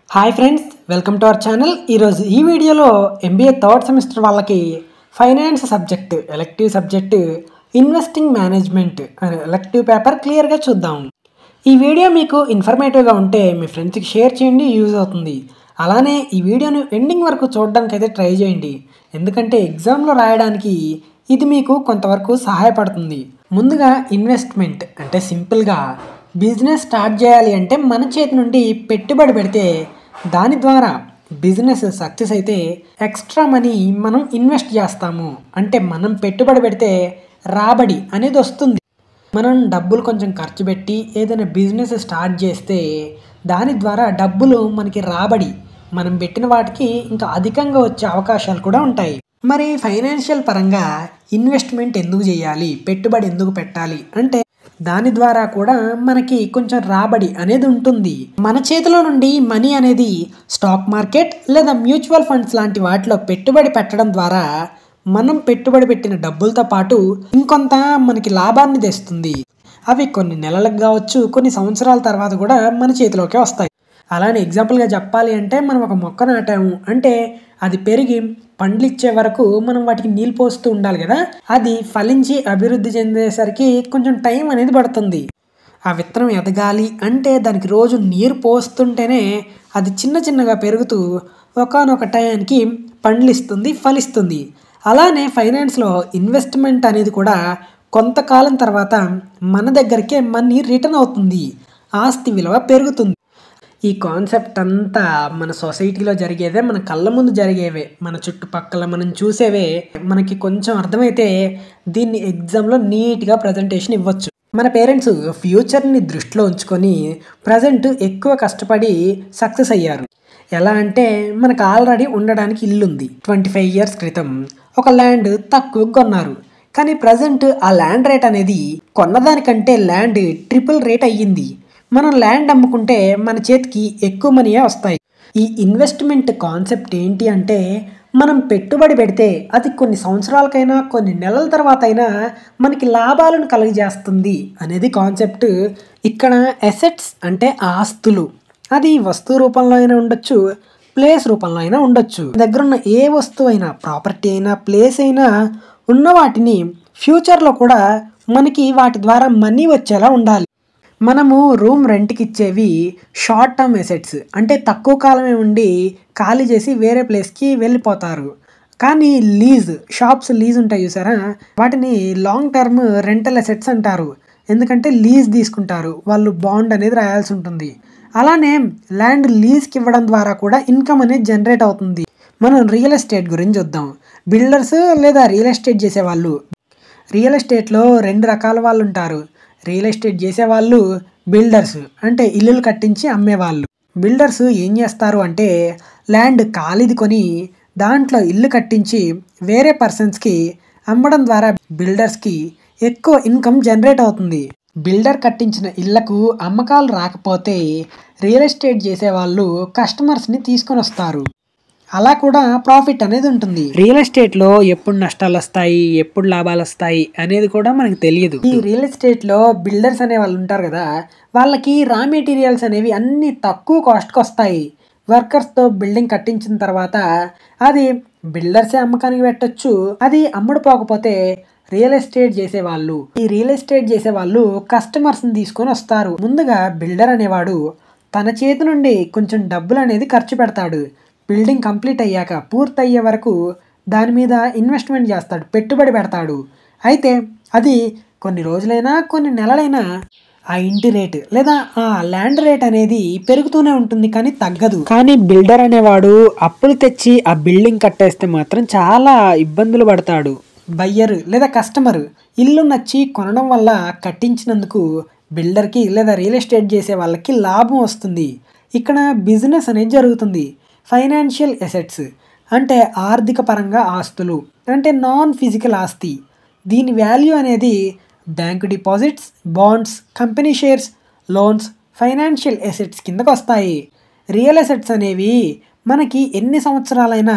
hi friends welcome to our channel ఈరోజు ఈ వీడియోలో ఎంబీఏ థర్డ్ సెమిస్టర్ వాళ్ళకి finance subject elective subject investing management అనే ఎలెక్టివ్ పేపర్ క్లియర్గా చూద్దాం ఈ వీడియో మీకు ఇన్ఫర్మేటివ్గా ఉంటే మీ ఫ్రెండ్స్కి షేర్ చేయండి యూజ్ అవుతుంది అలానే ఈ వీడియోను ఎండింగ్ వరకు చూడడానికి అయితే ట్రై చేయండి ఎందుకంటే ఎగ్జామ్లో రాయడానికి ఇది మీకు కొంతవరకు సహాయపడుతుంది ముందుగా ఇన్వెస్ట్మెంట్ అంటే సింపుల్గా బిజినెస్ స్టార్ట్ చేయాలి అంటే మన చేతి నుండి పెట్టుబడి పెడితే దాని ద్వారా బిజినెస్ సక్సెస్ అయితే ఎక్స్ట్రా మనీ మనం ఇన్వెస్ట్ చేస్తాము అంటే మనం పెట్టుబడి పెడితే రాబడి అనేది వస్తుంది మనం డబ్బులు కొంచెం ఖర్చు పెట్టి ఏదైనా బిజినెస్ స్టార్ట్ చేస్తే దాని ద్వారా డబ్బులు మనకి రాబడి మనం పెట్టిన వాటికి ఇంకా అధికంగా వచ్చే అవకాశాలు కూడా ఉంటాయి మరి ఫైనాన్షియల్ పరంగా ఇన్వెస్ట్మెంట్ ఎందుకు చేయాలి పెట్టుబడి ఎందుకు పెట్టాలి అంటే దాని ద్వారా కూడా మనకి కొంచెం రాబడి అనేది ఉంటుంది మన చేతిలో నుండి మనీ అనేది స్టాక్ మార్కెట్ లేదా మ్యూచువల్ ఫండ్స్ లాంటి వాటిలో పెట్టుబడి పెట్టడం ద్వారా మనం పెట్టుబడి పెట్టిన డబ్బులతో పాటు ఇంకొంత మనకి లాభాన్ని తెస్తుంది అవి కొన్ని నెలలకు కావచ్చు కొన్ని సంవత్సరాల తర్వాత కూడా మన చేతిలోకి వస్తాయి అలానే ఎగ్జాంపుల్గా చెప్పాలి అంటే మనం ఒక మొక్క నాటాము అంటే అది పెరిగి పండ్లు ఇచ్చే వరకు మనం వాటికి నీళ్ళు పోస్తూ ఉండాలి కదా అది ఫలించి అభివృద్ధి చెందేసరికి కొంచెం టైం అనేది పడుతుంది ఆ విత్తనం ఎదగాలి అంటే దానికి రోజు నీరు పోస్తుంటేనే అది చిన్న చిన్నగా పెరుగుతూ ఒకనొక టయానికి పండ్లు ఇస్తుంది ఫలిస్తుంది అలానే ఫైనాన్స్లో ఇన్వెస్ట్మెంట్ అనేది కూడా కొంతకాలం తర్వాత మన దగ్గరికే మనీ రిటర్న్ అవుతుంది ఆస్తి విలువ పెరుగుతుంది ఈ కాన్సెప్ట్ అంతా మన సొసైటీలో జరిగేదే మన కళ్ళ ముందు జరిగేవే మన చుట్టుపక్కల మనం చూసేవే మనకి కొంచెం అర్థమైతే దీన్ని ఎగ్జామ్లో నీట్గా ప్రజెంటేషన్ ఇవ్వచ్చు మన పేరెంట్స్ ఫ్యూచర్ని దృష్టిలో ఉంచుకొని ప్రజెంట్ ఎక్కువ కష్టపడి సక్సెస్ అయ్యారు ఎలా అంటే మనకు ఆల్రెడీ ఉండడానికి ఇల్లు ఉంది ట్వంటీ ఫైవ్ ఇయర్స్ క్రితం ఒక ల్యాండ్ తక్కువ కొన్నారు కానీ ప్రజెంట్ ఆ ల్యాండ్ రేట్ అనేది కొన్నదానికంటే ల్యాండ్ ట్రిపుల్ రేట్ అయ్యింది మనం ల్యాండ్ అమ్ముకుంటే మన చేతికి ఎక్కువ మనీయే వస్తాయి ఈ ఇన్వెస్ట్మెంట్ కాన్సెప్ట్ ఏంటి అంటే మనం పెట్టుబడి పెడితే అది కొన్ని సంవత్సరాలకైనా కొన్ని నెలల తర్వాత అయినా మనకి లాభాలను కలుగజేస్తుంది అనేది కాన్సెప్ట్ ఇక్కడ ఎసెట్స్ అంటే ఆస్తులు అది వస్తువు రూపంలో అయినా ఉండొచ్చు ప్లేస్ రూపంలో అయినా ఉండొచ్చు దగ్గర ఉన్న ఏ వస్తువు అయినా ప్రాపర్టీ అయినా ప్లేస్ అయినా ఉన్న వాటిని ఫ్యూచర్లో కూడా మనకి వాటి ద్వారా మనీ వచ్చేలా ఉండాలి మనము రూమ్ రెంట్కి ఇచ్చేవి షార్ట్ టర్మ్ ఎసెట్స్ అంటే తక్కువ కాలమే ఉండి ఖాళీ చేసి వేరే ప్లేస్కి వెళ్ళిపోతారు కానీ లీజ్ షాప్స్ లీజ్ ఉంటాయి చూసారా వాటిని లాంగ్ టర్మ్ రెంటల్ ఎసెట్స్ అంటారు ఎందుకంటే లీజ్ తీసుకుంటారు వాళ్ళు బాండ్ అనేది రాయాల్సి ఉంటుంది అలానే ల్యాండ్ లీజ్కి ఇవ్వడం ద్వారా కూడా ఇన్కమ్ అనేది జనరేట్ అవుతుంది మనం రియల్ ఎస్టేట్ గురించి చూద్దాం బిల్డర్స్ లేదా రియల్ ఎస్టేట్ చేసేవాళ్ళు రియల్ ఎస్టేట్లో రెండు రకాల వాళ్ళు ఉంటారు రియల్ ఎస్టేట్ చేసేవాళ్ళు బిల్డర్స్ అంటే ఇల్లులు కట్టించి అమ్మేవాళ్ళు బిల్డర్స్ ఏం చేస్తారు అంటే ల్యాండ్ ఖాళీది కొని దాంట్లో ఇల్లు కట్టించి వేరే పర్సన్స్కి అమ్మడం ద్వారా బిల్డర్స్కి ఎక్కువ ఇన్కమ్ జనరేట్ అవుతుంది బిల్డర్ కట్టించిన ఇళ్లకు అమ్మకాలు రాకపోతే రియల్ ఎస్టేట్ చేసేవాళ్ళు కస్టమర్స్ని తీసుకొని వస్తారు అలా కూడా ప్రాఫిట్ అనేది ఉంటుంది రియల్ ఎస్టేట్ లో ఎప్పుడు నష్టాలు వస్తాయి ఎప్పుడు లాభాలు వస్తాయి అనేది కూడా మనకు తెలియదు ఈ రియల్ ఎస్టేట్ లో బిల్డర్స్ అనే వాళ్ళు ఉంటారు కదా వాళ్ళకి రా మెటీరియల్స్ అనేవి అన్ని తక్కువ కాస్ట్కి వస్తాయి వర్కర్స్ తో బిల్డింగ్ కట్టించిన తర్వాత అది బిల్డర్సే అమ్మకానికి పెట్టొచ్చు అది అమ్ముడు పోకపోతే రియల్ ఎస్టేట్ చేసేవాళ్ళు ఈ రియల్ ఎస్టేట్ చేసే వాళ్ళు కస్టమర్స్ని తీసుకొని వస్తారు ముందుగా బిల్డర్ అనేవాడు తన చేతి నుండి కొంచెం డబ్బులు అనేది ఖర్చు పెడతాడు బిల్డింగ్ కంప్లీట్ అయ్యాక పూర్తయ్యే వరకు దాని మీద ఇన్వెస్ట్మెంట్ చేస్తాడు పెట్టుబడి పెడతాడు అయితే అది కొన్ని రోజులైనా కొన్ని నెలలైనా ఆ ఇంటి రేట్ లేదా ఆ ల్యాండ్ రేట్ అనేది పెరుగుతూనే ఉంటుంది కానీ తగ్గదు కానీ బిల్డర్ అనేవాడు అప్పులు తెచ్చి ఆ బిల్డింగ్ కట్టేస్తే మాత్రం చాలా ఇబ్బందులు పడతాడు బయ్యర్ లేదా కస్టమర్ ఇల్లు నచ్చి కొనడం వల్ల కట్టించినందుకు బిల్డర్కి లేదా రియల్ ఎస్టేట్ చేసే వాళ్ళకి లాభం వస్తుంది ఇక్కడ బిజినెస్ అనేది జరుగుతుంది ఫైనాన్షియల్ ఎసెట్స్ అంటే ఆర్థిక పరంగా ఆస్తులు అంటే నాన్ ఫిజికల్ ఆస్తి దీని వాల్యూ అనేది bank deposits bonds company shares loans financial assets కిందకు వస్తాయి రియల్ ఎసెట్స్ అనేవి మనకి ఎన్ని సంవత్సరాలైనా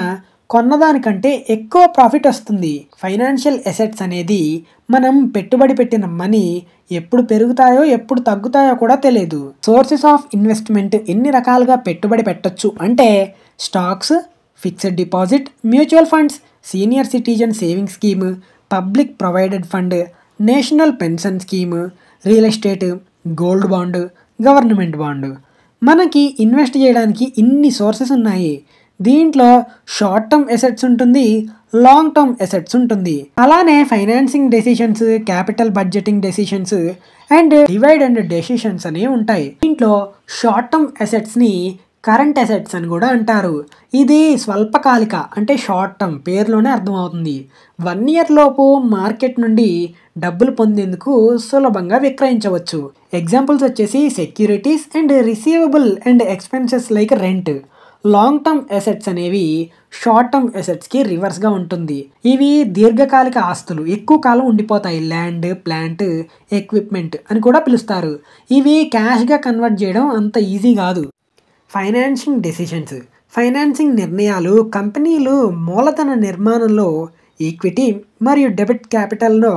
కొన్నదానికంటే ఎక్కువ ప్రాఫిట్ వస్తుంది ఫైనాన్షియల్ ఎసెట్స్ అనేది మనం పెట్టుబడి పెట్టిన మనీ ఎప్పుడు పెరుగుతాయో ఎప్పుడు తగ్గుతాయో కూడా తెలియదు సోర్సెస్ ఆఫ్ ఇన్వెస్ట్మెంట్ ఎన్ని రకాలుగా పెట్టుబడి పెట్టొచ్చు అంటే stocks fixed deposit mutual funds senior citizen saving scheme public provided fund national pension scheme real estate gold bond government bond మనకి ఇన్వెస్ట్ చేయడానికి ఇన్ని సోర్సెస్ ఉన్నాయి దీంట్లో షార్ట్ టర్మ్ ఎసెట్స్ ఉంటుంది లాంగ్ టర్మ్ ఎసెట్స్ ఉంటుంది అలానే financing decisions capital budgeting decisions and divide and decisions అనేవి ఉంటాయి దీంట్లో షార్ట్ టర్మ్ ఎసెట్స్ని కరెంట్ అసెట్స్ అని కూడా అంటారు ఇది స్వల్పకాలిక అంటే షార్ట్ టర్మ్ పేరులోనే అర్థమవుతుంది వన్ ఇయర్ లోపు మార్కెట్ నుండి డబ్బులు పొందేందుకు సులభంగా విక్రయించవచ్చు ఎగ్జాంపుల్స్ వచ్చేసి securities and receivable and expenses like rent long term assets అనేవి షార్ట్ టర్మ్ ఎసెట్స్కి రివర్స్గా ఉంటుంది ఇవి దీర్ఘకాలిక ఆస్తులు ఎక్కువ కాలం ఉండిపోతాయి ల్యాండ్ ప్లాంట్ ఎక్విప్మెంట్ అని కూడా పిలుస్తారు ఇవి క్యాష్గా కన్వర్ట్ చేయడం అంత ఈజీ కాదు ఫైనాన్సింగ్ డెసిషన్స్ ఫైనాన్సింగ్ నిర్ణయాలు కంపెనీలు మూలధన నిర్మాణంలో ఈక్విటీ మరియు డెబిట్ క్యాపిటల్లో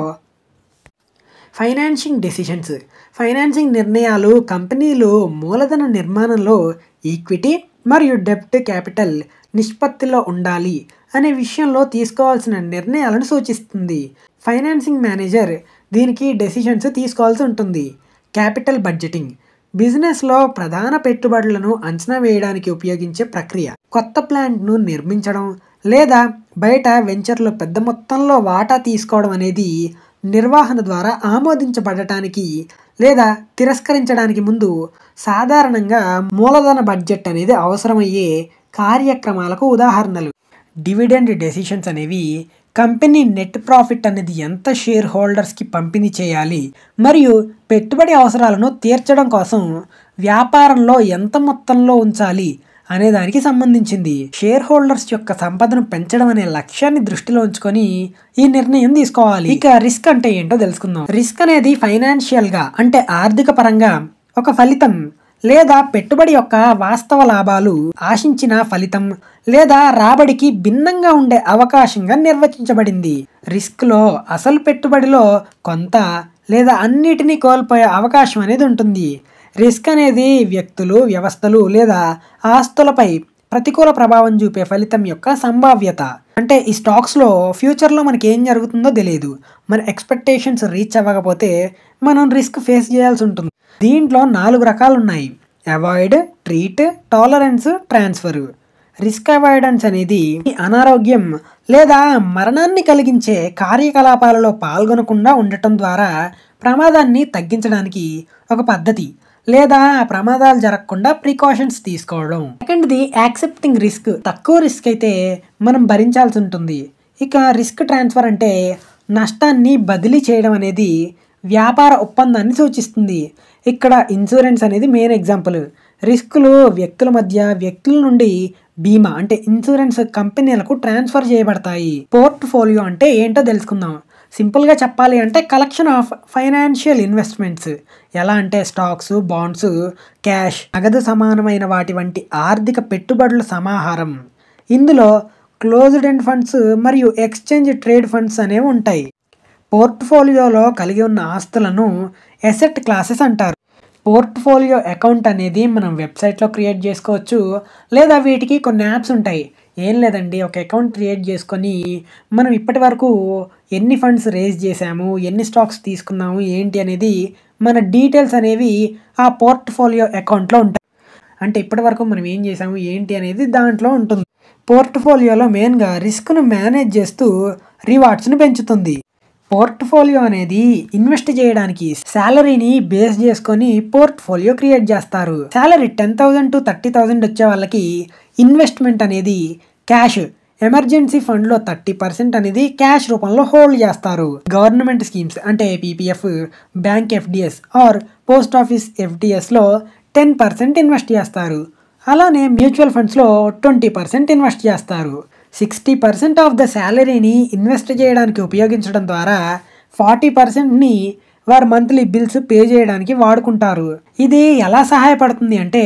ఫైనాన్సింగ్ డెసిషన్స్ ఫైనాన్సింగ్ నిర్ణయాలు కంపెనీలు మూలధన నిర్మాణంలో ఈక్విటీ మరియు డెబ్ట్ క్యాపిటల్ నిష్పత్తిలో ఉండాలి అనే విషయంలో తీసుకోవాల్సిన నిర్ణయాలను సూచిస్తుంది ఫైనాన్సింగ్ మేనేజర్ దీనికి డెసిషన్స్ తీసుకోవాల్సి ఉంటుంది క్యాపిటల్ బడ్జెటింగ్ బిజినెస్లో ప్రధాన పెట్టుబడులను అంచనా వేయడానికి ఉపయోగించే ప్రక్రియ కొత్త ప్లాంట్ను నిర్మించడం లేదా బయట వెంచర్లో పెద్ద మొత్తంలో వాటా తీసుకోవడం అనేది నిర్వహణ ద్వారా ఆమోదించబడటానికి లేదా తిరస్కరించడానికి ముందు సాధారణంగా మూలధన బడ్జెట్ అనేది అవసరమయ్యే కార్యక్రమాలకు ఉదాహరణలు డివిడెండ్ డెసిషన్స్ అనేవి కంపెనీ నెట్ ప్రాఫిట్ అనేది ఎంత షేర్ హోల్డర్స్కి పంపిణీ చేయాలి మరియు పెట్టుబడి అవసరాలను తీర్చడం కోసం వ్యాపారంలో ఎంత మొత్తంలో ఉంచాలి అనే దానికి సంబంధించింది షేర్ హోల్డర్స్ యొక్క సంపదను పెంచడం అనే లక్ష్యాన్ని దృష్టిలో ఉంచుకొని ఈ నిర్ణయం తీసుకోవాలి ఇక రిస్క్ అంటే ఏంటో తెలుసుకుందాం రిస్క్ అనేది ఫైనాన్షియల్గా అంటే ఆర్థిక పరంగా ఒక ఫలితం లేదా పెట్టుబడి యొక్క వాస్తవ లాభాలు ఆశించిన ఫలితం లేదా రాబడికి భిన్నంగా ఉండే అవకాశంగా నిర్వచించబడింది రిస్క్లో అసలు పెట్టుబడిలో కొంత లేదా అన్నిటినీ కోల్పోయే అవకాశం అనేది ఉంటుంది రిస్క్ అనేది వ్యక్తులు వ్యవస్థలు లేదా ఆస్తులపై ప్రతికూల ప్రభావం చూపే ఫలితం యొక్క సంభావ్యత అంటే ఈ స్టాక్స్లో ఫ్యూచర్లో మనకి ఏం జరుగుతుందో తెలియదు మన ఎక్స్పెక్టేషన్స్ రీచ్ అవ్వకపోతే మనం రిస్క్ ఫేస్ చేయాల్సి ఉంటుంది దీంట్లో నాలుగు రకాలు ఉన్నాయి avoid treat tolerance transfer risk avoidance అనేది అనారోగ్యం లేదా మరణాన్ని కలిగించే కార్యకలాపాలలో పాల్గొనకుండా ఉండటం ద్వారా ప్రమాదాన్ని తగ్గించడానికి ఒక పద్ధతి లేదా ప్రమాదాలు జరగకుండా ప్రికాషన్స్ తీసుకోవడం సెకండ్ది యాక్సెప్టింగ్ రిస్క్ తక్కువ రిస్క్ అయితే మనం భరించాల్సి ఉంటుంది ఇక రిస్క్ ట్రాన్స్ఫర్ అంటే నష్టాన్ని బదిలీ చేయడం అనేది వ్యాపార ఒప్పందాన్ని సూచిస్తుంది ఇక్కడ ఇన్సూరెన్స్ అనేది మెయిన్ ఎగ్జాంపుల్ రిస్కులు వ్యక్తుల మధ్య వ్యక్తుల నుండి బీమా అంటే ఇన్సూరెన్స్ కంపెనీలకు ట్రాన్స్ఫర్ చేయబడతాయి పోర్ట్ఫోలియో అంటే ఏంటో తెలుసుకుందాం సింపుల్గా చెప్పాలి అంటే కలెక్షన్ ఆఫ్ ఫైనాన్షియల్ ఇన్వెస్ట్మెంట్స్ ఎలా అంటే స్టాక్స్ బాండ్స్ క్యాష్ నగదు సమానమైన వాటి వంటి ఆర్థిక పెట్టుబడుల సమాహారం ఇందులో క్లోజ్డ్ ఎండ్ ఫండ్స్ మరియు ఎక్స్చేంజ్ ట్రేడ్ ఫండ్స్ అనేవి ఉంటాయి పోర్ట్ఫోలియోలో కలిగి ఉన్న ఆస్తులను ఎసెట్ క్లాసెస్ అంటారు పోర్ట్ఫోలియో అకౌంట్ అనేది మనం వెబ్సైట్లో క్రియేట్ చేసుకోవచ్చు లేదా వీటికి కొన్ని యాప్స్ ఉంటాయి ఏం లేదండి ఒక అకౌంట్ క్రియేట్ చేసుకొని మనం ఇప్పటి వరకు ఎన్ని ఫండ్స్ రేజ్ చేసాము ఎన్ని స్టాక్స్ తీసుకున్నాము ఏంటి అనేది మన డీటెయిల్స్ అనేవి ఆ పోర్ట్ఫోలియో అకౌంట్లో ఉంటాయి అంటే ఇప్పటి వరకు మనం ఏం చేసాము ఏంటి అనేది దాంట్లో ఉంటుంది పోర్ట్ఫోలియోలో మెయిన్గా రిస్క్ను మేనేజ్ చేస్తూ రివార్డ్స్ని పెంచుతుంది పోర్ట్ఫోలియో అనేది ఇన్వెస్ట్ చేయడానికి శాలరీని బేస్ చేసుకొని పోర్ట్ఫోలియో క్రియేట్ చేస్తారు salary ten thousand to thirty thousand వచ్చే వాళ్ళకి ఇన్వెస్ట్మెంట్ అనేది క్యాష్ ఎమర్జెన్సీ ఫండ్లో థర్టీ పర్సెంట్ అనేది క్యాష్ రూపంలో హోల్డ్ చేస్తారు గవర్నమెంట్ స్కీమ్స్ అంటే PPF bank FDs or post office ఎఫ్డిఎస్లో టెన్ పర్సెంట్ ఇన్వెస్ట్ చేస్తారు అలానే మ్యూచువల్ ఫండ్స్లో ట్వంటీ పర్సెంట్ ఇన్వెస్ట్ చేస్తారు సిక్స్టీ పర్సెంట్ ఆఫ్ ద శాలరీని ఇన్వెస్ట్ చేయడానికి ఉపయోగించడం ద్వారా ఫార్టీ పర్సెంట్ని వారు మంత్లీ బిల్స్ పే చేయడానికి వాడుకుంటారు ఇది ఎలా సహాయపడుతుంది అంటే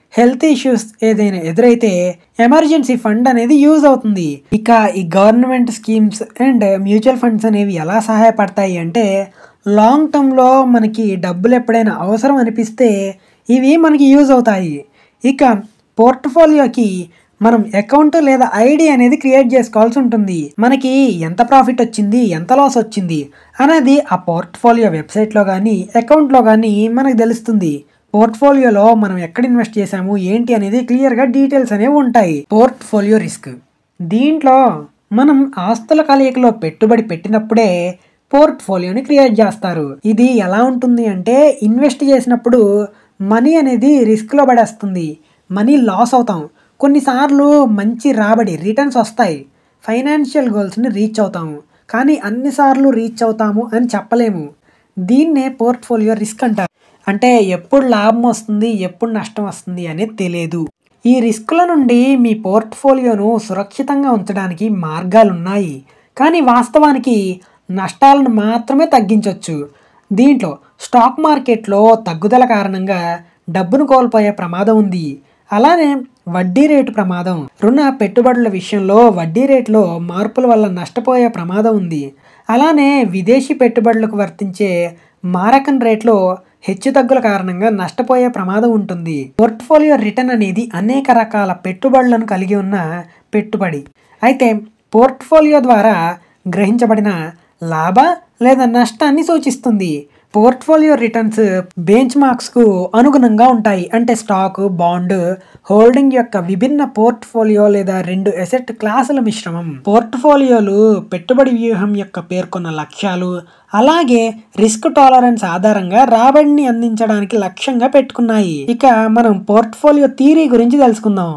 హెల్త్ ఇష్యూస్ ఏదైనా ఎదురైతే ఎమర్జెన్సీ ఫండ్ అనేది యూజ్ అవుతుంది ఇక ఈ government schemes and mutual funds అనేవి ఎలా సహాయపడతాయి అంటే లాంగ్ టర్మ్లో మనకి డబ్బులు ఎప్పుడైనా అవసరం అనిపిస్తే ఇవి మనకి యూజ్ అవుతాయి ఇక పోర్ట్ఫోలియోకి మనం అకౌంట్ లేదా ఐడి అనేది క్రియేట్ చేసుకోవాల్సి ఉంటుంది మనకి ఎంత ప్రాఫిట్ వచ్చింది ఎంత లాస్ వచ్చింది అనేది ఆ పోర్ట్ఫోలియో వెబ్సైట్లో కానీ అకౌంట్లో కానీ మనకు తెలుస్తుంది పోర్ట్ఫోలియోలో మనం ఎక్కడ ఇన్వెస్ట్ చేసాము ఏంటి అనేది క్లియర్గా డీటెయిల్స్ అనేవి ఉంటాయి పోర్ట్ఫోలియో రిస్క్ దీంట్లో మనం ఆస్తుల కలయికలో పెట్టుబడి పెట్టినప్పుడే పోర్ట్ఫోలియోని క్రియేట్ చేస్తారు ఇది ఎలా ఉంటుంది అంటే ఇన్వెస్ట్ చేసినప్పుడు మనీ అనేది రిస్క్లో పడేస్తుంది మనీ లాస్ అవుతాం కొన్నిసార్లు మంచి రాబడి రిటర్న్స్ వస్తాయి ఫైనాన్షియల్ గోల్స్ని రీచ్ అవుతాము కానీ అన్నిసార్లు రీచ్ అవుతాము అని చెప్పలేము దీన్నే పోర్ట్ఫోలియో రిస్క్ అంటారు అంటే ఎప్పుడు లాభం వస్తుంది ఎప్పుడు నష్టం వస్తుంది అనేది తెలియదు ఈ రిస్కుల నుండి మీ పోర్ట్ఫోలియోను సురక్షితంగా ఉంచడానికి మార్గాలు ఉన్నాయి కానీ వాస్తవానికి నష్టాలను మాత్రమే తగ్గించవచ్చు దీంట్లో స్టాక్ మార్కెట్లో తగ్గుదల కారణంగా డబ్బును కోల్పోయే ప్రమాదం ఉంది అలానే వడ్డీ రేటు ప్రమాదం రుణ పెట్టుబడుల విషయంలో వడ్డీ రేటులో మార్పుల వల్ల నష్టపోయే ప్రమాదం ఉంది అలానే విదేశీ పెట్టుబడులకు వర్తించే మారకన్ రేట్లో హెచ్చుతగ్గుల కారణంగా నష్టపోయే ప్రమాదం ఉంటుంది పోర్ట్ఫోలియో రిటర్న్ అనేది అనేక రకాల పెట్టుబడులను కలిగి ఉన్న పెట్టుబడి అయితే పోర్ట్ఫోలియో ద్వారా గ్రహించబడిన లాభ లేదా నష్టాన్ని సూచిస్తుంది పోర్ట్ఫోలియో రిటర్న్స్ బెంచ్ మార్క్స్కు అనుగుణంగా ఉంటాయి అంటే స్టాక్ బాండ్ హోల్డింగ్ యొక్క విభిన్న పోర్ట్ఫోలియో లేదా రెండు ఎసెట్ క్లాసుల మిశ్రమం పోర్ట్ఫోలియోలు పెట్టుబడి వ్యూహం యొక్క పేర్కొన్న లక్ష్యాలు అలాగే రిస్క్ టాలరెన్స్ ఆధారంగా రాబడిని అందించడానికి లక్ష్యంగా పెట్టుకున్నాయి ఇక మనం పోర్ట్ఫోలియో థీరీ గురించి తెలుసుకుందాం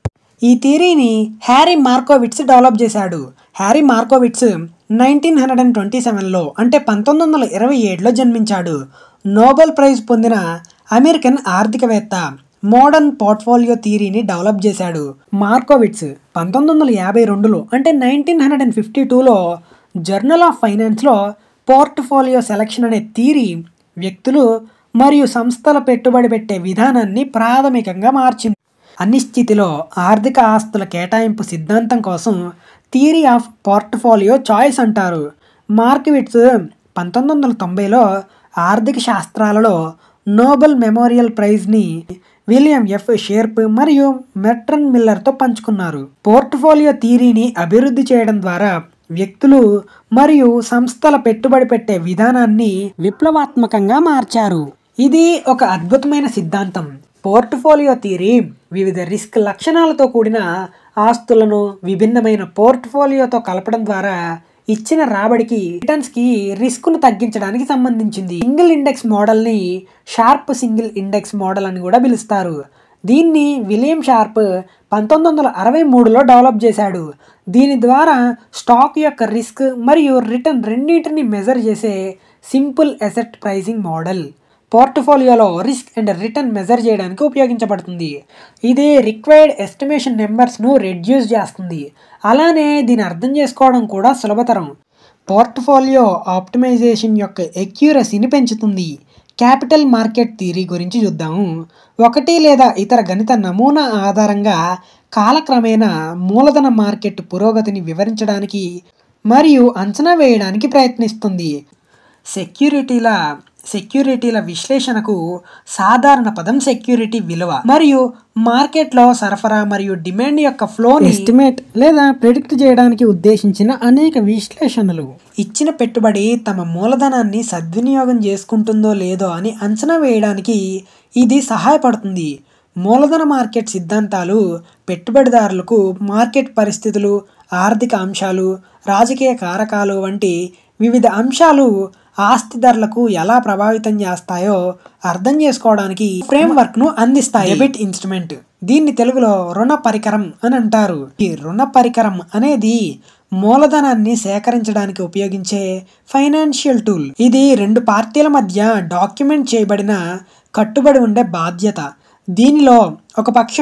ఈ థియరీని హ్యారీ మార్కోవిట్స్ డెవలప్ చేశాడు Harry Markowitz nineteen hundred and twenty సెవెన్లో అంటే పంతొమ్మిది వందల ఇరవై ఏడులో జన్మించాడు నోబెల్ ప్రైజ్ పొందిన అమెరికన్ ఆర్థికవేత్త మోడర్న్ పోర్ట్ఫోలియో థియరీని డెవలప్ చేశాడు మార్కోవిట్స్ పంతొమ్మిది వందల యాభై రెండులో అంటే నైన్టీన్ హండ్రెడ్ అండ్ ఫిఫ్టీ టూలో జర్నల్ ఆఫ్ ఫైనాన్స్లో పోర్ట్ఫోలియో సెలక్షన్ అనే థియరీ వ్యక్తులు మరియు సంస్థల పెట్టుబడి పెట్టే విధానాన్ని ప్రాథమికంగా మార్చింది అనిశ్చితిలో ఆర్థిక ఆస్తుల కేటాయింపు సిద్ధాంతం కోసం థియరీ ఆఫ్ పోర్ట్ఫోలియో చాయిస్ అంటారు మార్కివిట్స్ పంతొమ్మిది వందల తొంభైలో ఆర్థిక శాస్త్రాలలో నోబెల్ మెమోరియల్ ప్రైజ్ని విలియం ఎఫ్ షేర్ప్ మరియు మెట్రన్ మిల్లర్తో పంచుకున్నారు పోర్ట్ఫోలియో థియరీని అభివృద్ధి చేయడం ద్వారా వ్యక్తులు మరియు సంస్థల పెట్టుబడి పెట్టే విధానాన్ని విప్లవాత్మకంగా మార్చారు ఇది ఒక అద్భుతమైన సిద్ధాంతం పోర్ట్ఫోలియో థియరీ వివిధ రిస్క్ లక్షణాలతో కూడిన ఆస్తులను విభిన్నమైన పోర్ట్ఫోలియోతో కలపడం ద్వారా ఇచ్చిన రాబడికి రిటర్న్స్కి రిస్క్ను తగ్గించడానికి సంబంధించింది సింగిల్ ఇండెక్స్ మోడల్ని షార్ప్ సింగిల్ ఇండెక్స్ మోడల్ అని కూడా పిలుస్తారు దీన్ని విలియం షార్ప్ పంతొమ్మిది వందల అరవై మూడులో డెవలప్ చేశాడు దీని ద్వారా స్టాక్ యొక్క రిస్క్ మరియు రిటర్న్ రెండింటిని మెజర్ చేసే సింపుల్ అసెట్ ప్రైజింగ్ మోడల్ పోర్ట్ఫోలియోలో రిస్క్ అండ్ రిటర్న్ మెజర్ చేయడానికి ఉపయోగించబడుతుంది ఇది రిక్వైర్డ్ ఎస్టిమేషన్ నెంబర్స్ను రెడ్యూస్ చేస్తుంది అలానే దీన్ని అర్థం చేసుకోవడం కూడా సులభతరం పోర్ట్ఫోలియో ఆప్టిమైజేషన్ యొక్క ఎక్యూరసీని పెంచుతుంది క్యాపిటల్ మార్కెట్ థియరీ గురించి చూద్దాము ఒకటి లేదా ఇతర గణిత నమూనా ఆధారంగా కాలక్రమేణా మూలధన మార్కెట్ పురోగతిని వివరించడానికి మరియు అంచనా వేయడానికి ప్రయత్నిస్తుంది సెక్యూరిటీల సెక్యూరిటీల విశ్లేషణకు సాధారణ పదం సెక్యూరిటీ విలువ మరియు మార్కెట్లో సరఫరా మరియు డిమాండ్ యొక్క ఫ్లో ఎస్టిమేట్ లేదా ప్రిడిక్ట్ చేయడానికి ఉద్దేశించిన అనేక విశ్లేషణలు ఇచ్చిన పెట్టుబడి తమ మూలధనాన్ని సద్వినియోగం చేసుకుంటుందో లేదో అని అంచనా వేయడానికి ఇది సహాయపడుతుంది మూలధన మార్కెట్ సిద్ధాంతాలు పెట్టుబడిదారులకు మార్కెట్ పరిస్థితులు ఆర్థిక అంశాలు రాజకీయ కారకాలు వంటి వివిధ అంశాలు ఆస్తి ధరలకు ఎలా ప్రభావితం చేస్తాయో అర్థం చేసుకోవడానికి ఫ్రేమ్వర్క్ ను అందిస్తాయి డెబిట్ ఇన్స్ట్రుమెంట్ దీన్ని తెలుగులో రుణ పరికరం అని అంటారు ఈ రుణ పరికరం అనేది మూలధనాన్ని సేకరించడానికి ఉపయోగించే ఫైనాన్షియల్ టూల్ ఇది రెండు పార్టీల మధ్య డాక్యుమెంట్ చేయబడిన కట్టుబడి ఉండే బాధ్యత దీనిలో ఒక పక్షం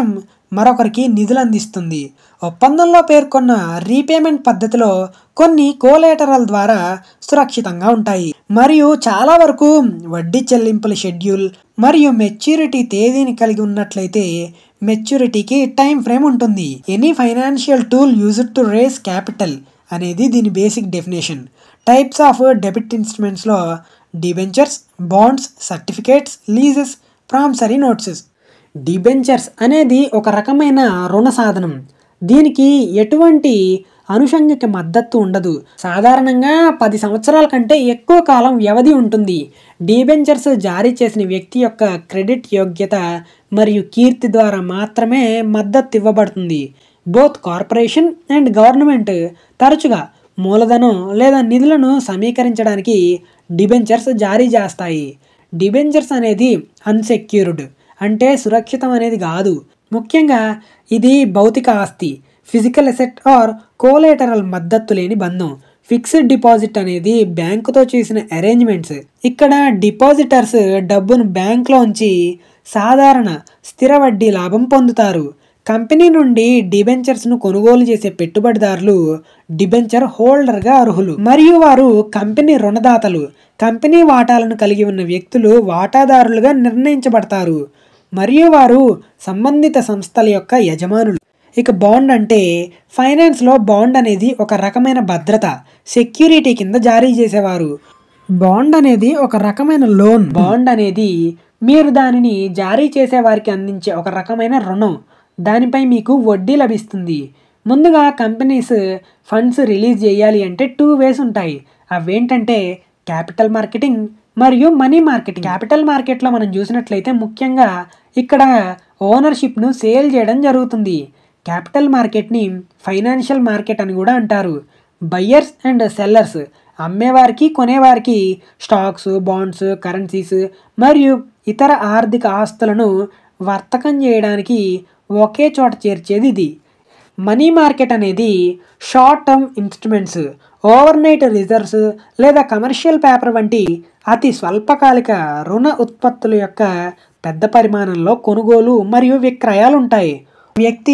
మరొకరికి నిధులు అందిస్తుంది ఒప్పందంలో పేర్కొన్న రీపేమెంట్ పద్ధతిలో కొన్ని కోలేటరల్ ద్వారా సురక్షితంగా ఉంటాయి మరియు చాలా వరకు వడ్డీ చెల్లింపుల షెడ్యూల్ మరియు మెచ్యూరిటీ తేదీని కలిగి ఉన్నట్లయితే మెచ్యూరిటీకి టైం ఫ్రేమ్ ఉంటుంది any financial tool used to raise capital అనేది దీని basic definition types of debit ఇన్స్ట్రుమెంట్స్లో debentures bonds certificates leases promissory notes debentures అనేది ఒక రకమైన రుణ సాధనం దీనికి ఎటువంటి అనుషంగిక మద్దతు ఉండదు సాధారణంగా పది సంవత్సరాల కంటే ఎక్కువ కాలం వ్యవధి ఉంటుంది డిబెంచర్స్ జారీ చేసిన వ్యక్తి యొక్క క్రెడిట్ యోగ్యత మరియు కీర్తి ద్వారా మాత్రమే మద్దతు ఇవ్వబడుతుంది బోత్ కార్పొరేషన్ అండ్ గవర్నమెంట్ తరచుగా మూలధనం లేదా నిధులను సమీకరించడానికి డిబెంచర్స్ జారీ చేస్తాయి డిబెంచర్స్ అనేది అన్సెక్యూర్డ్ అంటే సురక్షితం అనేది కాదు ముఖ్యంగా ఇది భౌతిక ఆస్తి ఫిజికల్ అసెట్ ఆర్ కోలేటరల్ మద్దతు లేని బంధం ఫిక్స్డ్ డిపాజిట్ అనేది బ్యాంకుతో చేసిన అరేంజ్మెంట్స్ ఇక్కడ డిపాజిటర్స్ డబ్బును బ్యాంక్లో ఉంచి సాధారణ స్థిర వడ్డీ లాభం పొందుతారు కంపెనీ నుండి డిబెంచర్స్ను కొనుగోలు చేసే పెట్టుబడిదారులు డిబెంచర్ హోల్డర్గా అర్హులు మరియు వారు కంపెనీ రుణదాతలు కంపెనీ వాటాలను కలిగి ఉన్న వ్యక్తులు వాటాదారులుగా నిర్ణయించబడతారు మరియు వారు సంబంధిత సంస్థల యొక్క యజమానులు ఇక బాండ్ అంటే ఫైనాన్స్లో బాండ్ అనేది ఒక రకమైన భద్రత సెక్యూరిటీ కింద జారీ చేసేవారు బాండ్ అనేది ఒక రకమైన లోన్ బాండ్ అనేది మీరు దానిని జారీ చేసే వారికి అందించే ఒక రకమైన రుణం దానిపై మీకు వడ్డీ లభిస్తుంది ముందుగా కంపెనీస్ ఫండ్స్ రిలీజ్ చేయాలి అంటే టూ వేస్ ఉంటాయి అవేంటంటే క్యాపిటల్ మార్కెటింగ్ మరియు మనీ మార్కెటింగ్ క్యాపిటల్ మార్కెట్లో మనం చూసినట్లయితే ముఖ్యంగా ఇక్కడ ఓనర్షిప్ను సేల్ చేయడం జరుగుతుంది క్యాపిటల్ మార్కెట్ని ఫైనాన్షియల్ మార్కెట్ అని కూడా అంటారు బయ్యర్స్ అండ్ సెల్లర్స్ అమ్మేవారికి కొనేవారికి స్టాక్స్ బాండ్స్ కరెన్సీస్ మరియు ఇతర ఆర్థిక ఆస్తులను వర్తకం చేయడానికి ఒకే చోట చేర్చేది ఇది మనీ మార్కెట్ అనేది short term instruments overnight reserves లేదా కమర్షియల్ పేపర్ వంటి అతి స్వల్పకాలిక రుణ ఉత్పత్తుల యొక్క పెద్ద పరిమాణంలో కొనుగోలు మరియు విక్రయాలు ఉంటాయి వ్యక్తి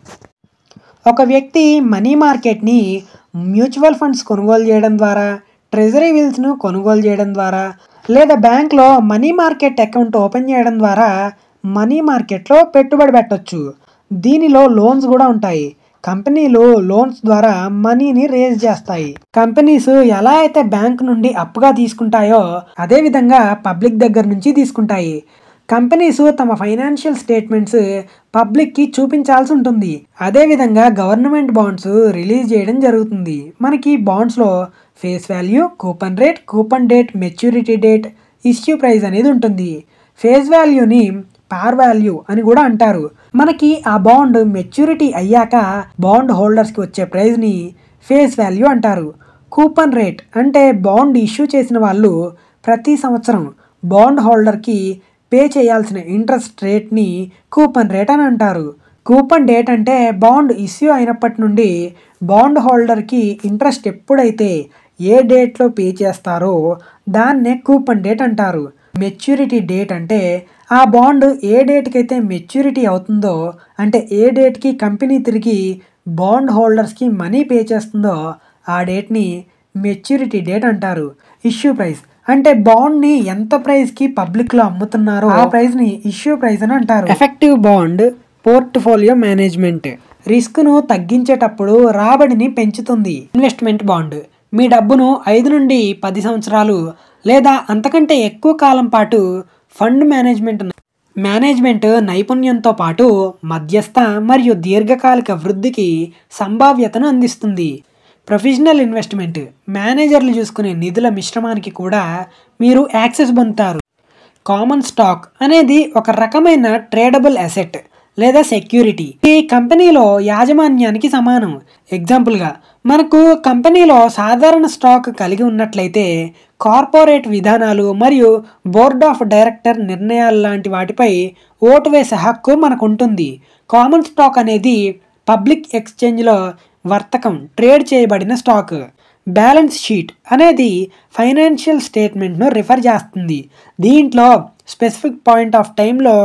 ఒక వ్యక్తి మనీ మార్కెట్ని మ్యూచువల్ ఫండ్స్ కొనుగోలు చేయడం ద్వారా ట్రెజరీ బిల్స్ను కొనుగోలు చేయడం ద్వారా లేదా బ్యాంక్లో మనీ మార్కెట్ అకౌంట్ ఓపెన్ చేయడం ద్వారా మనీ మార్కెట్లో పెట్టుబడి పెట్టొచ్చు దీనిలో లోన్స్ కూడా ఉంటాయి కంపెనీలు లోన్స్ ద్వారా మనీని రేజ్ చేస్తాయి కంపెనీస్ ఎలా అయితే బ్యాంక్ నుండి అప్పుగా తీసుకుంటాయో అదే విధంగా పబ్లిక్ దగ్గర నుంచి తీసుకుంటాయి కంపెనీస్ తమ ఫైనాన్షియల్ స్టేట్మెంట్స్ పబ్లిక్కి చూపించాల్సి ఉంటుంది అదేవిధంగా గవర్నమెంట్ బాండ్స్ రిలీజ్ చేయడం జరుగుతుంది మనకి బాండ్స్లో face value coupon rate coupon date maturity date issue price అనేది ఉంటుంది ఫేస్ వాల్యూని పార్ వాల్యూ అని కూడా అంటారు మనకి ఆ బాండ్ మెచ్యూరిటీ అయ్యాక బాండ్ హోల్డర్స్కి వచ్చే ప్రైజ్ని ఫేస్ వాల్యూ అంటారు కూపన్ రేట్ అంటే బాండ్ ఇష్యూ చేసిన వాళ్ళు ప్రతి సంవత్సరం బాండ్ హోల్డర్కి పే చేయాల్సిన ఇంట్రెస్ట్ రేట్ని కూపన్ రేట్ అని అంటారు కూపన్ డేట్ అంటే బాండ్ ఇష్యూ అయినప్పటి నుండి బాండ్ హోల్డర్కి ఇంట్రెస్ట్ ఎప్పుడైతే ఏ డేట్లో పే చేస్తారో దాన్నే కూపన్ డేట్ అంటారు మెచ్యూరిటీ డేట్ అంటే ఆ బాండ్ ఏ డేట్కి అయితే మెచ్యూరిటీ అవుతుందో అంటే ఏ డేట్కి కంపెనీ తిరిగి బాండ్ హోల్డర్స్కి మనీ పే చేస్తుందో ఆ డేట్ని మెచ్యూరిటీ డేట్ అంటారు ఇష్యూ ప్రైస్ అంటే బాండ్ని ఎంత ప్రైస్కి పబ్లిక్లో అమ్ముతున్నారో ఆ ప్రైస్ని ఇష్యూ ప్రైస్ అని అంటారు ఎఫెక్టివ్ బాండ్ పోర్ట్ఫోలియో మేనేజ్మెంట్ రిస్క్ను తగ్గించేటప్పుడు రాబడిని పెంచుతుంది ఇన్వెస్ట్మెంట్ బాండ్ మీ డబ్బును ఐదు నుండి పది సంవత్సరాలు లేదా అంతకంటే ఎక్కువ కాలం పాటు ఫండ్ మేనేజ్మెంట్ మేనేజ్మెంట్ నైపుణ్యంతో పాటు మధ్యస్థ మరియు దీర్ఘకాలిక వృద్ధికి సంభావ్యతను అందిస్తుంది ప్రొఫెషనల్ ఇన్వెస్ట్మెంట్ మేనేజర్లు చూసుకునే నిధుల మిశ్రమానికి కూడా మీరు యాక్సెస్ పొందుతారు కామన్ స్టాక్ అనేది ఒక రకమైన ట్రేడబుల్ అసెట్ లేదా సెక్యూరిటీ ఈ కంపెనీలో యాజమాన్యానికి సమానం ఎగ్జాంపుల్గా మనకు కంపెనీలో సాధారణ స్టాక్ కలిగి ఉన్నట్లయితే కార్పొరేట్ విధానాలు మరియు బోర్డ్ ఆఫ్ డైరెక్టర్ నిర్ణయాలు లాంటి వాటిపై ఓటు వేసే హక్కు మనకు ఉంటుంది కామన్ స్టాక్ అనేది పబ్లిక్ ఎక్స్చేంజ్లో వర్తకం ట్రేడ్ చేయబడిన స్టాక్ బ్యాలెన్స్ షీట్ అనేది ఫైనాన్షియల్ స్టేట్మెంట్ను రిఫర్ చేస్తుంది దీంట్లో స్పెసిఫిక్ పాయింట్ ఆఫ్ టైంలో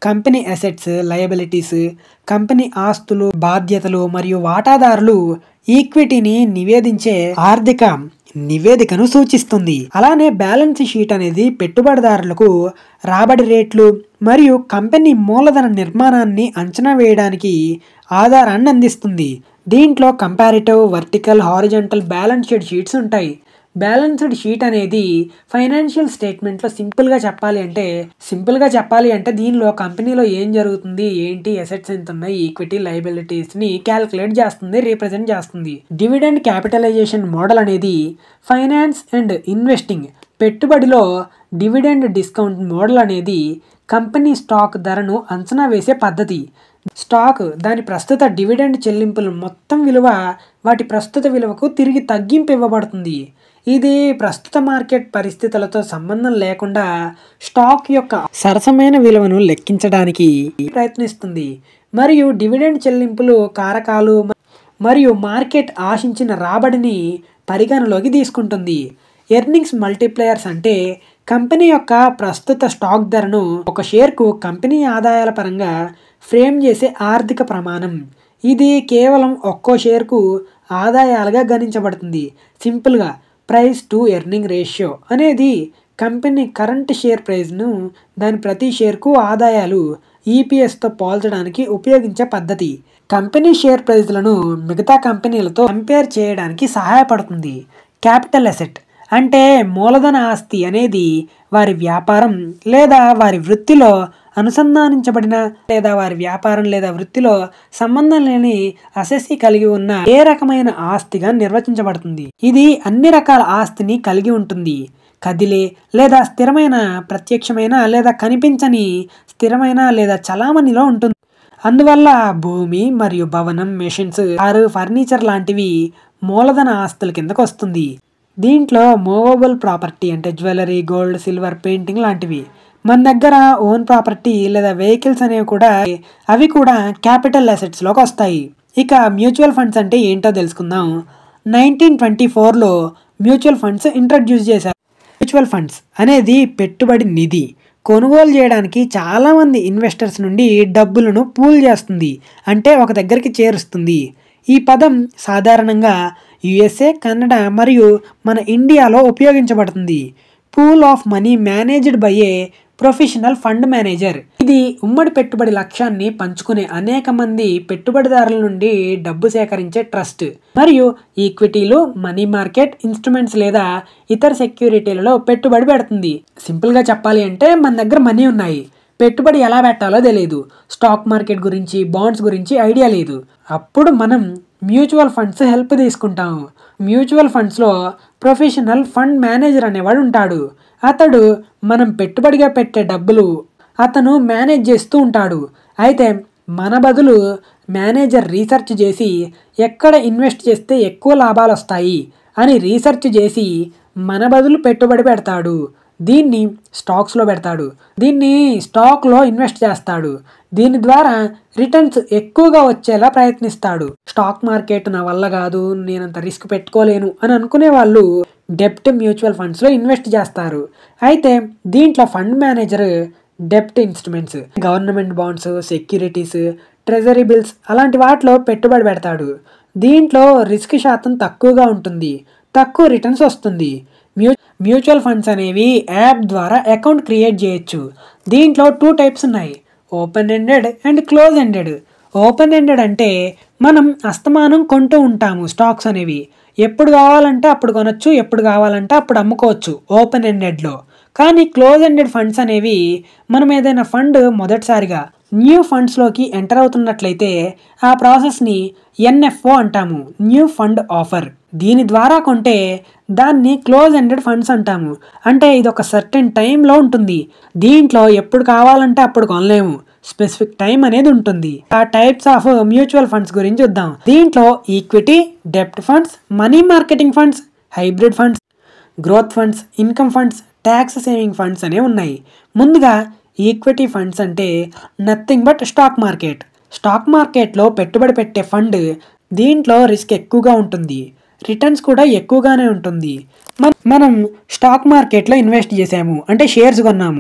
కంపెనీ అసెట్స్ లయబిలిటీస్ కంపెనీ ఆస్తులు బాధ్యతలు మరియు వాటాదారులు ఈక్విటీని నివేదించే ఆర్థిక నివేదికను సూచిస్తుంది అలానే బ్యాలెన్స్ షీట్ అనేది పెట్టుబడిదారులకు రాబడి రేట్లు మరియు కంపెనీ మూలధన నిర్మాణాన్ని అంచనా వేయడానికి ఆధారాన్ని అందిస్తుంది దీంట్లో comparative vertical horizontal balance sheet sheets ఉంటాయి బ్యాలెన్స్డ్ షీట్ అనేది ఫైనాన్షియల్ స్టేట్మెంట్లో సింపుల్గా చెప్పాలి అంటే సింపుల్గా చెప్పాలి అంటే దీనిలో కంపెనీలో ఏం జరుగుతుంది ఏంటి అసెట్స్ ఎంత ఉన్నాయి ఈక్విటీ లైబిలిటీస్ని క్యాలిక్యులేట్ చేస్తుంది రీప్రజెంట్ చేస్తుంది డివిడెండ్ క్యాపిటలైజేషన్ మోడల్ అనేది ఫైనాన్స్ అండ్ ఇన్వెస్టింగ్ పెట్టుబడిలో డివిడెండ్ డిస్కౌంట్ మోడల్ అనేది కంపెనీ స్టాక్ ధరను అంచనా వేసే పద్ధతి స్టాక్ దాని ప్రస్తుత డివిడెండ్ చెల్లింపులు మొత్తం విలువ వాటి ప్రస్తుత విలువకు తిరిగి తగ్గింపు ఇవ్వబడుతుంది ఇది ప్రస్తుత మార్కెట్ పరిస్థితులతో సంబంధం లేకుండా స్టాక్ యొక్క సరసమైన విలువను లెక్కించడానికి ప్రయత్నిస్తుంది మరియు డివిడెండ్ చెల్లింపులు కారకాలు మరియు మార్కెట్ ఆశించిన రాబడిని పరిగణలోకి తీసుకుంటుంది ఎర్నింగ్స్ మల్టీప్లేయర్స్ అంటే కంపెనీ యొక్క ప్రస్తుత స్టాక్ ధరను ఒక షేర్కు కంపెనీ ఆదాయాల పరంగా ఫ్రేమ్ చేసే ఆర్థిక ప్రమాణం ఇది కేవలం ఒక్కో షేర్కు ఆదాయాలుగా గణించబడుతుంది సింపుల్గా ప్రైస్ టు ఎర్నింగ్ రేషియో అనేది కంపెనీ కరెంట్ షేర్ ప్రైస్ను దాని ప్రతి షేర్కు ఆదాయాలు ఈపీఎస్తో పోల్చడానికి ఉపయోగించే పద్ధతి కంపెనీ షేర్ ప్రైజ్లను మిగతా కంపెనీలతో కంపేర్ చేయడానికి సహాయపడుతుంది క్యాపిటల్ అసెట్ అంటే మూలధన ఆస్తి అనేది వారి వ్యాపారం లేదా వారి వృత్తిలో అనుసంధానించబడిన లేదా వారి వ్యాపారం లేదా వృత్తిలో సంబంధం లేని అసెస్సి కలిగి ఉన్న ఏ రకమైన ఆస్తిగా నిర్వచించబడుతుంది ఇది అన్ని రకాల ఆస్తిని కలిగి ఉంటుంది కదిలే లేదా స్థిరమైన ప్రత్యక్షమైన లేదా కనిపించని స్థిరమైన లేదా చలామణిలో ఉంటుంది అందువల్ల భూమి మరియు భవనం మెషిన్స్ కారు ఫర్నిచర్ లాంటివి మూలధన ఆస్తుల కిందకు వస్తుంది దీంట్లో మూవబుల్ ప్రాపర్టీ అంటే జ్యువెలరీ గోల్డ్ సిల్వర్ పెయింటింగ్ లాంటివి మన దగ్గర ఓన్ ప్రాపర్టీ లేదా వెహికల్స్ అనేవి కూడా అవి కూడా క్యాపిటల్ అసెట్స్లోకి వస్తాయి ఇక మ్యూచువల్ ఫండ్స్ అంటే ఏంటో తెలుసుకుందాం నైన్టీన్ ట్వంటీ ఫోర్లో మ్యూచువల్ ఫండ్స్ ఇంట్రడ్యూస్ చేశారు మ్యూచువల్ ఫండ్స్ అనేది పెట్టుబడి నిధి కొనుగోలు చేయడానికి చాలామంది ఇన్వెస్టర్స్ నుండి డబ్బులను పూల్ చేస్తుంది అంటే ఒక దగ్గరికి చేరుస్తుంది ఈ పదం సాధారణంగా యుఎస్ఏ కన్నడ మరియు మన ఇండియాలో ఉపయోగించబడుతుంది pool of money managed by a professional fund manager ఇది ఉమ్మడి పెట్టుబడి లక్ష్యాన్ని పంచుకునే అనేక మంది పెట్టుబడిదారుల నుండి డబ్బు సేకరించే ట్రస్ట్ మరియు ఈక్విటీలు మనీ మార్కెట్ ఇన్స్ట్రుమెంట్స్ లేదా ఇతర సెక్యూరిటీలలో పెట్టుబడి పెడుతుంది సింపుల్గా చెప్పాలి అంటే మన దగ్గర మనీ ఉన్నాయి పెట్టుబడి ఎలా పెట్టాలో తెలియదు స్టాక్ మార్కెట్ గురించి బాండ్స్ గురించి ఐడియా లేదు అప్పుడు మనం మ్యూచువల్ ఫండ్స్ హెల్ప్ తీసుకుంటాము మ్యూచువల్ ఫండ్స్లో ప్రొఫెషనల్ ఫండ్ మేనేజర్ అనేవాడు ఉంటాడు అతడు మనం పెట్టుబడిగా పెట్టే డబ్బులు అతను మేనేజ్ చేస్తూ ఉంటాడు అయితే మన బదులు మేనేజర్ రీసెర్చ్ చేసి ఎక్కడ ఇన్వెస్ట్ చేస్తే ఎక్కువ లాభాలు వస్తాయి అని రీసెర్చ్ చేసి మన బదులు పెట్టుబడి పెడతాడు దీన్ని స్టాక్స్లో పెడతాడు దీన్ని స్టాక్లో ఇన్వెస్ట్ చేస్తాడు దీని ద్వారా రిటర్న్స్ ఎక్కువగా వచ్చేలా ప్రయత్నిస్తాడు స్టాక్ మార్కెట్ నా వల్ల కాదు నేనంత రిస్క్ పెట్టుకోలేను అని అనుకునే వాళ్ళు డెప్ట్ మ్యూచువల్ ఫండ్స్లో ఇన్వెస్ట్ చేస్తారు అయితే దీంట్లో ఫండ్ మేనేజర్ డెప్ట్ instruments government bonds securities treasury bills అలాంటి వాటిలో పెట్టుబడి పెడతాడు దీంట్లో రిస్క్ శాతం తక్కువగా ఉంటుంది తక్కువ రిటర్న్స్ వస్తుంది మ్యూ మ్యూచువల్ ఫండ్స్ అనేవి యాప్ ద్వారా అకౌంట్ క్రియేట్ చేయొచ్చు దీంట్లో టూ టైప్స్ ఉన్నాయి open ended and close ended open ended అంటే మనం అస్తమానం కొంటూ ఉంటాము స్టాక్స్ అనేవి ఎప్పుడు కావాలంటే అప్పుడు కొనొచ్చు ఎప్పుడు కావాలంటే అప్పుడు అమ్ముకోవచ్చు ఓపెన్ ఎండెడ్లో కానీ క్లోజ్ ఎండెడ్ ఫండ్స్ అనేవి మనం ఏదైనా ఫండ్ మొదటిసారిగా న్యూ ఫండ్స్లోకి ఎంటర్ అవుతున్నట్లయితే ఆ ప్రాసెస్ని ఎన్ఎఫ్ఓ అంటాము న్యూ ఫండ్ ఆఫర్ దీని ద్వారా కొంటే దాన్ని క్లోజ్ ఎండెడ్ ఫండ్స్ అంటాము అంటే ఇది ఒక సర్టెన్ టైంలో ఉంటుంది దీంట్లో ఎప్పుడు కావాలంటే అప్పుడు కొనలేము స్పెసిఫిక్ టైం అనేది ఉంటుంది ఆ టైప్స్ ఆఫ్ మ్యూచువల్ ఫండ్స్ గురించి చూద్దాం దీంట్లో ఈక్విటీ డెప్ట్ funds money marketing funds hybrid funds growth funds income funds tax saving funds అనేవి ఉన్నాయి ముందుగా ఈక్విటీ ఫండ్స్ అంటే nothing but stock market stock మార్కెట్లో పెట్టుబడి పెట్టే ఫండ్ దీంట్లో రిస్క్ ఎక్కువగా ఉంటుంది రిటర్న్స్ కూడా ఎక్కువగానే ఉంటుంది మన- మనం స్టాక్ మార్కెట్లో ఇన్వెస్ట్ చేసాము అంటే షేర్స్ కొన్నాము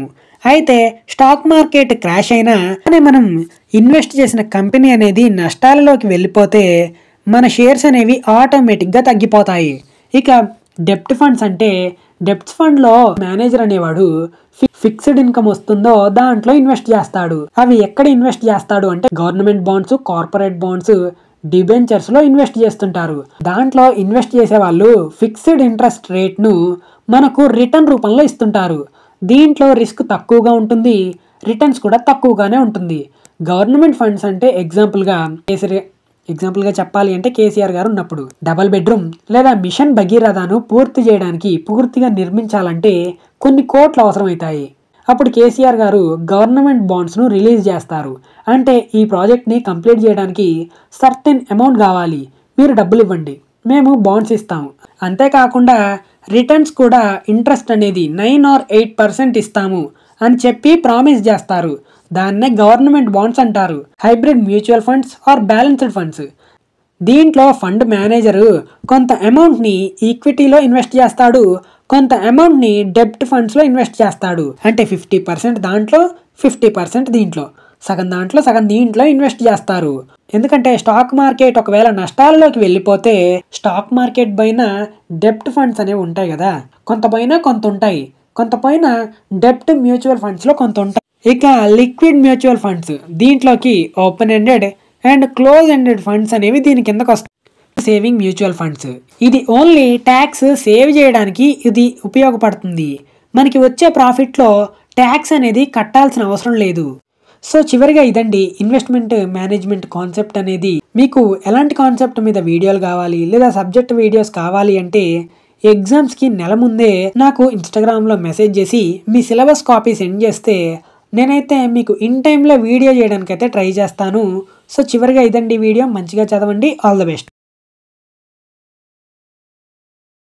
అయితే స్టాక్ మార్కెట్ క్రాష్ అయినా కానీ మనం ఇన్వెస్ట్ చేసిన కంపెనీ అనేది నష్టాలలోకి వెళ్ళిపోతే మన షేర్స్ అనేవి ఆటోమేటిక్గా తగ్గిపోతాయి ఇక డెప్ట్ ఫండ్స్ అంటే డెప్ట్ ఫండ్లో మేనేజర్ అనేవాడు ఫి- ఫిక్స్డ్ ఇన్కమ్ వస్తుందో దాంట్లో ఇన్వెస్ట్ చేస్తాడు అవి ఎక్కడ ఇన్వెస్ట్ చేస్తాడు అంటే government bonds corporate bonds debentures లో ఇన్వెస్ట్ చేస్తుంటారు దాంట్లో ఇన్వెస్ట్ చేసే వాళ్ళు ఫిక్స్డ్ ఇంట్రెస్ట్ రేట్ ను మనకు రిటర్న్ రూపంలో ఇస్తుంటారు దీంట్లో రిస్క్ తక్కువగా ఉంటుంది రిటర్న్స్ కూడా తక్కువగానే ఉంటుంది గవర్నమెంట్ ఫండ్స్ అంటే ఎగ్జాంపుల్గా కేసరి ఎగ్జాంపుల్గా చెప్పాలి అంటే కేసీఆర్ గారు ఉన్నప్పుడు డబల్ బెడ్రూమ్ లేదా మిషన్ భగీరథను పూర్తి చేయడానికి పూర్తిగా నిర్మించాలంటే కొన్ని కోట్లు అవసరమవుతాయి అప్పుడు కేసీఆర్ గారు గవర్నమెంట్ బాండ్స్ను రిలీజ్ చేస్తారు అంటే ఈ ప్రాజెక్ట్ని కంప్లీట్ చేయడానికి సర్టెన్ అమౌంట్ కావాలి మీరు డబ్బులు ఇవ్వండి మేము బాండ్స్ ఇస్తాము అంతేకాకుండా రిటర్న్స్ కూడా ఇంట్రెస్ట్ అనేది నైన్ ఆర్ ఎయిట్ పర్సెంట్ ఇస్తాము అని చెప్పి ప్రామిస్ చేస్తారు దాన్నే గవర్నమెంట్ బాండ్స్ అంటారు hybrid mutual funds or balanced funds దీంట్లో ఫండ్ మేనేజరు కొంత అమౌంట్ని ఈక్విటీలో ఇన్వెస్ట్ చేస్తాడు కొంత అమౌంట్ని డెప్ట్ ఫండ్స్లో ఇన్వెస్ట్ చేస్తాడు అంటే ఫిఫ్టీ పర్సెంట్ దాంట్లో ఫిఫ్టీ పర్సెంట్ దీంట్లో సగం దాంట్లో సగం దీంట్లో ఇన్వెస్ట్ చేస్తారు ఎందుకంటే స్టాక్ మార్కెట్ ఒకవేళ నష్టాలలోకి వెళ్ళిపోతే స్టాక్ మార్కెట్ పైన డెప్ట్ ఫండ్స్ అనేవి ఉంటాయి కదా కొంత పైన కొంత ఉంటాయి కొంత పైన డెప్ట్ మ్యూచువల్ ఫండ్స్లో కొంత ఉంటాయి ఇక లిక్విడ్ మ్యూచువల్ ఫండ్స్ దీంట్లోకి open ended and close ended funds అనేవి దీని కిందకు వస్తాయి సేవింగ్ మ్యూచువల్ ఫండ్స్ ఇది ఓన్లీ ట్యాక్స్ సేవ్ చేయడానికి ఇది ఉపయోగపడుతుంది మనకి వచ్చే ప్రాఫిట్లో ట్యాక్స్ అనేది కట్టాల్సిన అవసరం లేదు సో చివరిగా ఇదండి ఇన్వెస్ట్మెంట్ మేనేజ్మెంట్ కాన్సెప్ట్ అనేది మీకు ఎలాంటి కాన్సెప్ట్ మీద వీడియోలు కావాలి లేదా సబ్జెక్ట్ వీడియోస్ కావాలి అంటే ఎగ్జామ్స్కి నెల ముందే నాకు ఇన్స్టాగ్రామ్లో మెసేజ్ చేసి మీ సిలబస్ కాపీ సెండ్ చేస్తే నేనైతే మీకు ఇన్ టైంలో వీడియో చేయడానికైతే ట్రై చేస్తాను సో చివరిగా ఇదండి వీడియో మంచిగా చదవండి ఆల్ ద బెస్ట్